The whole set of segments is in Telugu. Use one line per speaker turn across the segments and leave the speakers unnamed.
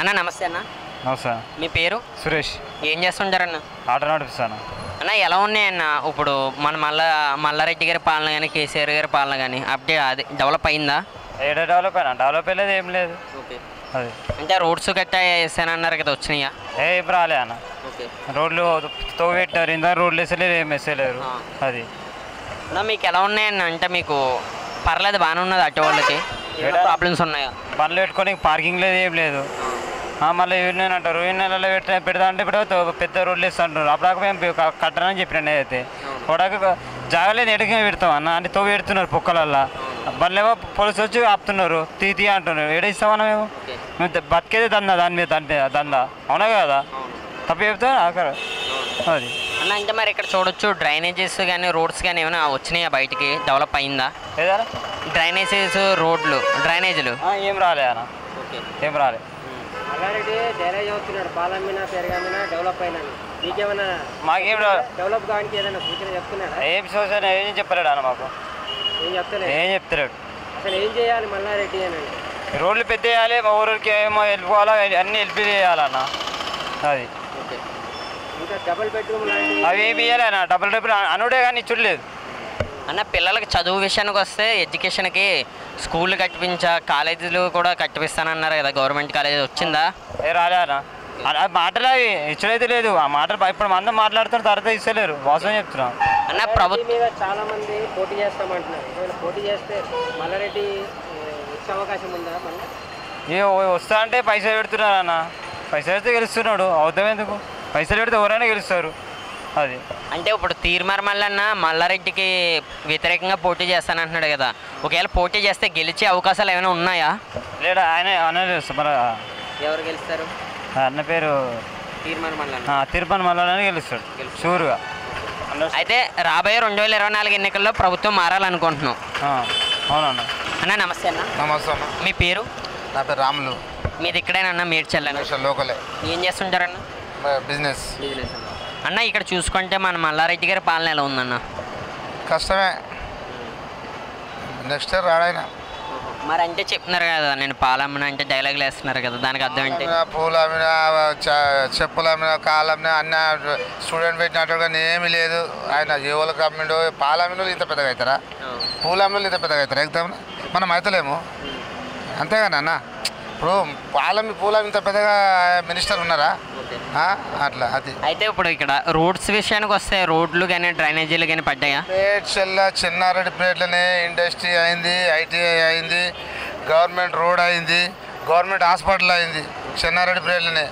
అన్న నమస్తే అన్న
నమస్తే
మీ పేరు
సురేష్
ఏం చేస్తుంటారన్న
ఆటో నడిపిస్తాను
అన్న ఎలా ఉన్నాయన్న ఇప్పుడు మన మల్ల మల్లారెడ్డి గారి పాలన కానీ కేసీఆర్ గారి పాలన కానీ అప్డేట్ అది డెవలప్ అయిందా
ఏడ డెవలప్ అయినా డెవలప్ అయ్యేది ఏం లేదు
ఓకే
అది
అంటే రోడ్స్ గట్టా వేసానన్నారు కదా వచ్చినాయా
ఏ ఇప్పుడు రాలే అన్న
ఓకే
రోడ్లు తోవ పెట్టారు ఇందా రోడ్లు వేసలేరు ఏం వేసలేరు
ఆ.
అది
అన్న మీకు ఎలా ఉన్నాయన్న అంటే మీకు పర్లేదు బాగానే ఉన్నది ఆటో వాళ్ళకి ఏమైనా ప్రాబ్లమ్స్ ఉన్నాయా
బండ్లు పెట్టుకొని పార్కింగ్ లేదు ఏం లేదు ఆ, మళ్ళీ యూనియన్ అంటారు యూనియన్లలో పెట్ట పెడతా అంటే ఇప్పుడు తో- పెద్ద రోడ్లు వేస్తా అంటారు అప్పుడు మేము క- కట్టనని చెప్పిన అయితే కొడక జాగలేదు ఎడకి పెడతాం అన్న అంటే తోవ పెడుతున్నారు పొక్కలల్లా బండ్లేమో పోలీసు వచ్చి ఆపుతున్నారు తీ తీ అంటున్నారు ఏడ ఇస్తామన్నా మేము
ఓకే
మేము ద- బతికేదే దందా దాని మీద దాని మీద దందా అవునా కదా తప్పు చెప్తా ఆఖరు అది
అన్న అంటే మరి ఇక్కడ చూడొచ్చు డ్రైనేజెస్ కానీ రోడ్స్ కానీ ఏమైనా వచ్చినాయా బయటికి డెవలప్ అయిందా
ఏదన్నా
డ్రైనేజెస్ రోడ్లు డ్రైనేజీలు
ఆ, ఏం రాలే అన్న
ఓకే
ఏం రాలే
మల్లారెడ్డి ధైర్యం చదువుతున్నాడు పాలమ్మినా పెరగమ్మినా డెవలప్ అయినాను నీకేమైనా
మాకేం రా
డెవలప్ కావడానికి ఏదైనా సూచన చెప్తున్నాడా
ఏం సోచన ఏం చెప్పలేడు అన్న మాకు
ఏం చెప్తలే
ఏం చెప్తలేడు
అసలు ఏం చేయాలి మల్లారెడ్డి అని అంటే
రోడ్లు పెద్ద వేయాలి మా ఊరికి ఏమో వెళ్ళిపోవాలా అన్నీ వెళ్ళి చేయాలన్న అది
ఓకే
ఇంకా డబుల్ బెడ్రూమ్ లాంటి
అవి ఏమి ఇవ్వాలి అన్న డబుల్ డబుల్ అనుడే కానీ చూడలేదు
అన్న పిల్లలకి చదువు విషయానికి వస్తే ఎడ్యుకేషన్కి స్కూల్ కట్టించా కాలేజీలు కూడా కట్టిపిస్తానన్నారు కదా గవర్నమెంట్ కాలేజీ వచ్చిందా
ఏ రాలే అన్న అ- ఆ మాటలు అవి ఇచ్చడైతే లేదు ఆ మాటలు ఇప్పుడు అందరం మాట్లాడుతున్నారు తర్వాత ఇస్తలేరు వాస్తవం చెప్తున్నాం
అన్న
మల్లారెడ్డి
ప్రభుత్వం
మీద చాలా మంది పోటీ చేస్తామంటున్నారు ఒకవేళ పోటీ చేస్తే మల్లారెడ్డి ఏ, వచ్చే అవకాశం ఉందా మళ్ళీ
ఏ ఓ- వస్తా అంటే పైసలు పెడుతున్నారు అన్న పైసలు పెడితే గెలుస్తున్నాడు అవుతాం ఎందుకు పైసలు పెడితే ఎవరైనా గెలుస్తారు అది
అంటే ఇప్పుడు తీర్మార్ మల్లన్న మల్లారెడ్డికి వ్యతిరేకంగా పోటీ చేస్తానంటున్నాడు కదా ఒకవేళ పోటీ చేస్తే గెలిచే అవకాశాలు ఏమైనా ఉన్నాయా
లేడా ఆయన అన్న తెలుసు మన
ఎవరు గెలుస్తారు
ఆ అన్న పేరు
తీర్మార్ మల్లన్న
ఆ, తిరుపతి మల్లని గెలుస్తాడు షూర్గా
అయితే రాబోయే రెండు వేల ఇరవై నాలుగు ఎన్నికల్లో ప్రభుత్వం మారాలనుకుంటున్నాం
ఆ, అవునన్న
అన్న నమస్తే అన్న
నమస్తే అన్న
మీ పేరు
నా పేరు రాములు
మీది ఇక్కడేనన్న మేడ్చల్లన్న
ఇక్కడ లోకలే
ఏం చేస్తుంటారన్న
బిజినెస్
అన్న ఇక్కడ చూసుకుంటే మన మల్లారెడ్డి గారి పాలన ఎలా ఉందన్న
కష్టమే నెక్స్ట్ ఇయర్ రాడాయన
మరి అంటే చెప్తున్నారు కదా నేను పాలమ్మన అంటే డైలాగులు వేస్తున్నారు కదా దానికి అర్థం ఏంటి
అమ్మినా, పూలు అమ్మినా చ- చెప్పులు అమ్మినా కాలు అమ్మినా అన్న స్టూడెంట్ పెట్టినట్టు కానీ ఏమీ లేదు ఆయన ఏ వాళ్ళకి అమ్మిండో పాలు అమ్మిన ఇంత పెద్దగా అవుతారా పూలు అమ్మిన ఇంత పెద్దగా అవుతారా ఎగ్జామ్ మనం అవుతలేము అంతేగాని అన్న ఇప్పుడు పాలమ్మి పూలు ఇంత పెద్దగా మినిస్టర్ ఉన్నారా ఆ? అట్లా అది
అయితే ఇప్పుడు ఇక్కడ రోడ్స్ విషయానికి వస్తే రోడ్లు కానీ డ్రైనేజీలు కానీ పడ్డాయా
ప్లేట్ చెల్ల చిన్నారెడ్డి ప్లేట్లనే ఇండస్ట్రీ అయింది ఐటీఐ అయింది గవర్నమెంట్ రోడ్ అయింది గవర్నమెంట్ హాస్పిటల్ అయింది చిన్నారెడ్డి ప్లేట్లనే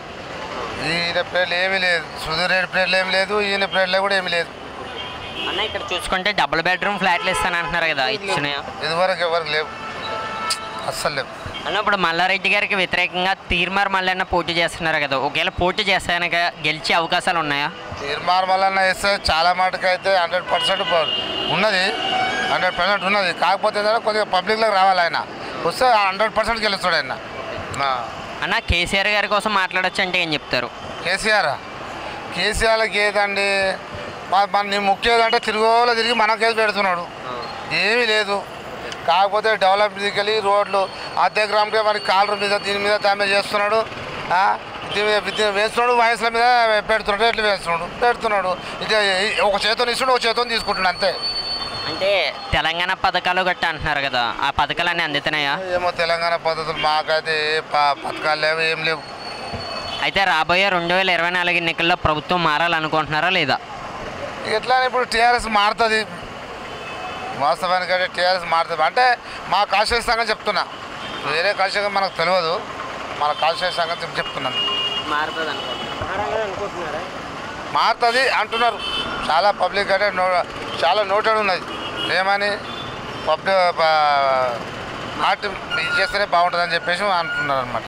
ఈయన ప్లేట్లు ఏమీ లేదు సుధీర్ రెడ్డి ప్లేట్లు ఏమీ లేదు ఈయన ప్లేట్లో కూడా ఏమీ లేదు
అన్న ఇక్కడ చూసుకుంటే డబుల్ బెడ్రూమ్ ఫ్లాట్లు ఇస్తాను అంటున్నారు కదా ఇచ్చినాయా
ఇదివరకు ఎవరికి లేవు అస్సలు లేవు
అన్న ఇప్పుడు మల్లారెడ్డి గారికి వ్యతిరేకంగా తీర్మార్ మల్లన్న పోటీ చేస్తున్నారు కదా ఒకవేళ పోటీ చేస్తానక గెలిచే అవకాశాలు ఉన్నాయా
తీర్మార్ మల్లన్న వేస్తే చాలా మటుకు అయితే హండ్రెడ్ పర్సెంట్ ఉన్నది హండ్రెడ్ పర్సెంట్ ఉన్నది కాకపోతే ఏంటంటే కొద్దిగా పబ్లిక్లోకి రావాలి ఆయన వస్తే హండ్రెడ్ పర్సెంట్ గెలుస్తాడు ఆయన ఆ.
అన్న కేసీఆర్ గారి కోసం మాట్లాడొచ్చు అంటే ఏం చెప్తారు
కేసీఆర్ కేసీఆర్కి ఏదండి మా- మన నీ ముఖ్య ఏదంటే తిరుగులో తిరిగి మన కేసు పెడుతున్నాడు ఏమీ లేదు కాకపోతే డెవలప్ దిగలి రోడ్లు అద్దె గ్రామంకే మనకి కాలర్ మీద దీని మీద దాని మీద చేస్తున్నాడు ఆ, దీని మీద దీన్ని వేస్తున్నాడు వయసుల మీద పెడుతున్నాడు ఎట్లా వేస్తున్నాడు పెడుతున్నాడు ఇది ఒక చేతో ఇస్తున్నాడు ఒక చేతో తీసుకుంటున్నాడు అంతే
అంటే తెలంగాణ పథకాలు గట్టా అంటున్నారు కదా ఆ పథకాలు అన్నీ అందుతున్నాయా
ఏమో తెలంగాణ పద్ధతులు మాకైతే ఏ ప- పథకాలు లేవు ఏం లేవు
అయితే రాబోయే రెండు వేల ఇరవై నాలుగు ఎన్నికల్లో ప్రభుత్వం మారాలనుకుంటున్నారా లేదా
ఎట్లా అని ఇప్పుడు టీఆర్ఎస్ మారుతుంది వాస్తవానికి అంటే టీఆర్ఎస్ మారుతుంది అంటే మా కాన్షియస్ సంగతి చెప్తున్నా వేరే కాన్షియస్ మనకు తెలియదు మన కాన్షియస్ సంగతి చెప్తున్నాను
మారుతుంది
మారాలని అనుకుంటున్నారా
మారుతుంది అంటున్నారు చాలా పబ్లిక్ అంటే నో చాలా నోటెడ్ ఉన్నది ఏమని పబ్లిక్ పార్టీ ఇది చేస్తేనే బాగుంటుంది అని చెప్పేసి అంటున్నారు అనమాట